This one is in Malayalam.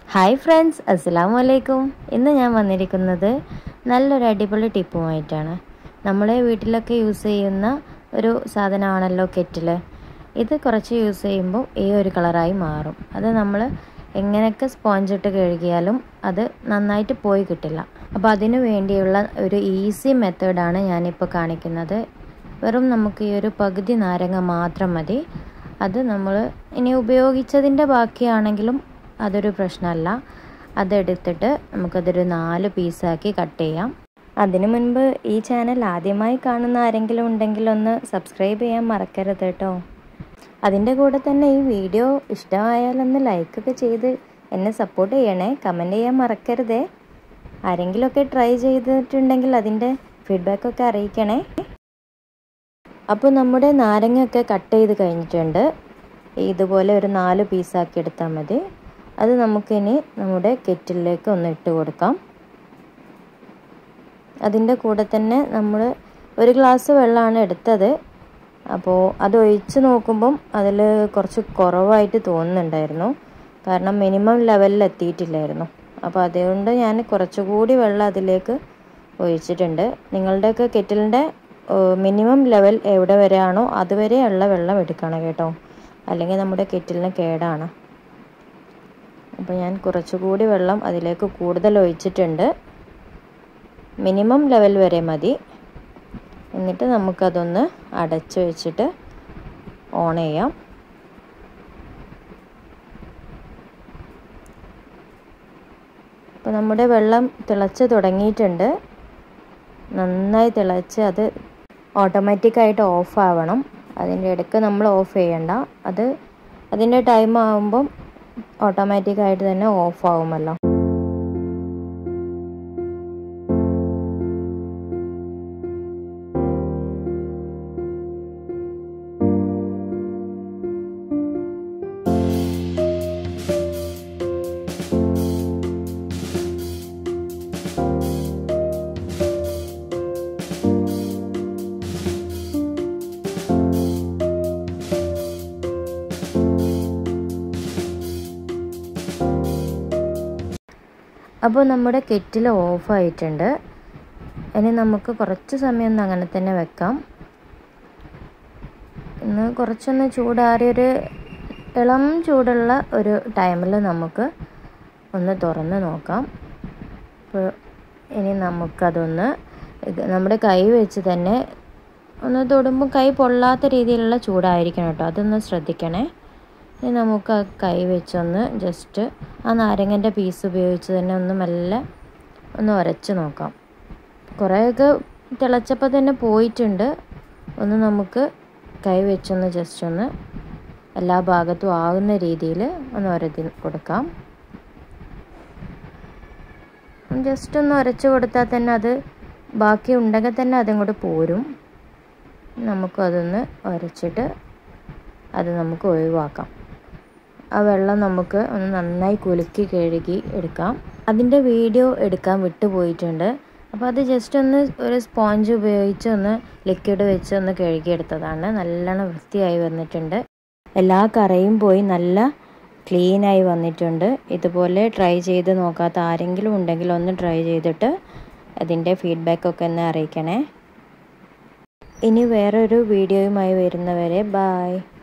ഹായ് ഫ്രണ്ട്സ് അസ്സാം വലൈക്കും ഇന്ന് ഞാൻ വന്നിരിക്കുന്നത് നല്ലൊരു അടിപൊളി ടിപ്പുമായിട്ടാണ് നമ്മളെ വീട്ടിലൊക്കെ യൂസ് ചെയ്യുന്ന ഒരു സാധനമാണല്ലോ കെറ്റിൽ ഇത് കുറച്ച് യൂസ് ചെയ്യുമ്പോൾ ഈ ഒരു കളറായി മാറും അത് നമ്മൾ എങ്ങനെയൊക്കെ സ്പോഞ്ച് ഇട്ട് കഴുകിയാലും അത് നന്നായിട്ട് പോയി കിട്ടില്ല അപ്പോൾ അതിനു വേണ്ടിയുള്ള ഒരു ഈസി മെത്തേഡാണ് ഞാനിപ്പോൾ കാണിക്കുന്നത് വെറും നമുക്ക് ഈ ഒരു പകുതി നാരങ്ങ മാത്രം മതി അത് നമ്മൾ ഇനി ഉപയോഗിച്ചതിൻ്റെ ബാക്കിയാണെങ്കിലും അതൊരു പ്രശ്നമല്ല അതെടുത്തിട്ട് നമുക്കതൊരു നാല് പീസാക്കി കട്ട് ചെയ്യാം അതിനു മുൻപ് ഈ ചാനൽ ആദ്യമായി കാണുന്ന ആരെങ്കിലും ഉണ്ടെങ്കിൽ ഒന്ന് സബ്സ്ക്രൈബ് ചെയ്യാൻ മറക്കരുത് കേട്ടോ അതിൻ്റെ കൂടെ തന്നെ ഈ വീഡിയോ ഇഷ്ടമായാലൊന്ന് ലൈക്കൊക്കെ ചെയ്ത് എന്നെ സപ്പോർട്ട് ചെയ്യണേ കമൻറ്റ് ചെയ്യാൻ മറക്കരുതേ ആരെങ്കിലുമൊക്കെ ട്രൈ ചെയ്തിട്ടുണ്ടെങ്കിൽ അതിൻ്റെ ഫീഡ്ബാക്കൊക്കെ അറിയിക്കണേ അപ്പോൾ നമ്മുടെ നാരങ്ങയൊക്കെ കട്ട് ചെയ്ത് കഴിഞ്ഞിട്ടുണ്ട് ഇതുപോലെ ഒരു നാല് പീസാക്കി എടുത്താൽ മതി അത് നമുക്കിനി നമ്മുടെ കെറ്റിലേക്ക് ഒന്ന് ഇട്ട് കൊടുക്കാം അതിൻ്റെ കൂടെ തന്നെ നമ്മൾ ഒരു ഗ്ലാസ് വെള്ളമാണ് എടുത്തത് അപ്പോൾ അത് ഒഴിച്ച് നോക്കുമ്പം അതിൽ കുറച്ച് കുറവായിട്ട് തോന്നുന്നുണ്ടായിരുന്നു കാരണം മിനിമം ലെവലിൽ എത്തിയിട്ടില്ലായിരുന്നു അപ്പോൾ അതുകൊണ്ട് ഞാൻ കുറച്ചുകൂടി വെള്ളം അതിലേക്ക് ഒഴിച്ചിട്ടുണ്ട് നിങ്ങളുടെയൊക്കെ കെറ്റിലിൻ്റെ മിനിമം ലെവൽ എവിടെ വരെയാണോ അതുവരെയുള്ള വെള്ളം എടുക്കണം കേട്ടോ അല്ലെങ്കിൽ നമ്മുടെ കെറ്റിലിന് കേടാണ് അപ്പോൾ ഞാൻ കുറച്ചുകൂടി വെള്ളം അതിലേക്ക് കൂടുതൽ ഒഴിച്ചിട്ടുണ്ട് മിനിമം ലെവൽ വരെ മതി എന്നിട്ട് നമുക്കതൊന്ന് അടച്ച് വെച്ചിട്ട് ഓൺ ചെയ്യാം അപ്പോൾ നമ്മുടെ വെള്ളം തിളച്ച് തുടങ്ങിയിട്ടുണ്ട് നന്നായി തിളച്ച് അത് ഓട്ടോമാറ്റിക്കായിട്ട് ഓഫ് ആവണം അതിൻ്റെ ഇടയ്ക്ക് നമ്മൾ ഓഫ് ചെയ്യണ്ട അത് അതിൻ്റെ ടൈം ആകുമ്പം ഓട്ടോമാറ്റിക്കായിട്ട് തന്നെ ഓഫ് ആവുമല്ലോ അപ്പോൾ നമ്മുടെ കെറ്റിൽ ഓഫായിട്ടുണ്ട് ഇനി നമുക്ക് കുറച്ച് സമയം ഒന്ന് അങ്ങനെ തന്നെ വെക്കാം ഇന്ന് കുറച്ചൊന്ന് ചൂടാറിയൊരു ഇളം ചൂടുള്ള ഒരു ടൈമിൽ നമുക്ക് ഒന്ന് തുറന്ന് നോക്കാം അപ്പോൾ ഇനി നമുക്കതൊന്ന് നമ്മുടെ കൈ വെച്ച് തന്നെ ഒന്ന് തൊടുമ്പോൾ കൈ പൊള്ളാത്ത രീതിയിലുള്ള ചൂടായിരിക്കണം കേട്ടോ അതൊന്ന് ശ്രദ്ധിക്കണേ ഇനി നമുക്ക് ആ കൈ വെച്ചൊന്ന് ജസ്റ്റ് ആ നാരങ്ങൻ്റെ പീസ് ഉപയോഗിച്ച് തന്നെ ഒന്ന് മെല്ലെ ഒന്ന് ഉരച്ച് നോക്കാം കുറേയൊക്കെ തിളച്ചപ്പോൾ തന്നെ പോയിട്ടുണ്ട് ഒന്ന് നമുക്ക് കൈ വെച്ചൊന്ന് ജസ്റ്റ് ഒന്ന് എല്ലാ ഭാഗത്തും ആകുന്ന രീതിയിൽ ഒന്ന് ഉരതി കൊടുക്കാം ജസ്റ്റ് ഒന്ന് ഉരച്ച് കൊടുത്താൽ തന്നെ അത് ബാക്കി ഉണ്ടെങ്കിൽ തന്നെ അതിങ്ങോട്ട് പോരും നമുക്കതൊന്ന് ഉരച്ചിട്ട് അത് നമുക്ക് ഒഴിവാക്കാം ആ വെള്ളം നമുക്ക് ഒന്ന് നന്നായി കുലുക്കി കഴുകി എടുക്കാം അതിൻ്റെ വീഡിയോ എടുക്കാൻ വിട്ടുപോയിട്ടുണ്ട് അപ്പോൾ അത് ജസ്റ്റ് ഒന്ന് ഒരു സ്പോഞ്ച് ഉപയോഗിച്ച് ഒന്ന് ലിക്വിഡ് വെച്ച് ഒന്ന് കഴുകിയെടുത്തതാണ് നല്ലോണം വൃത്തിയായി വന്നിട്ടുണ്ട് എല്ലാ കറയും പോയി നല്ല ക്ലീനായി വന്നിട്ടുണ്ട് ഇതുപോലെ ട്രൈ ചെയ്ത് നോക്കാത്ത ആരെങ്കിലും ഉണ്ടെങ്കിൽ ഒന്ന് ട്രൈ ചെയ്തിട്ട് അതിൻ്റെ ഫീഡ്ബാക്കൊക്കെ ഒന്ന് അറിയിക്കണേ ഇനി വേറൊരു വീഡിയോയുമായി വരുന്നവരെ ബായ്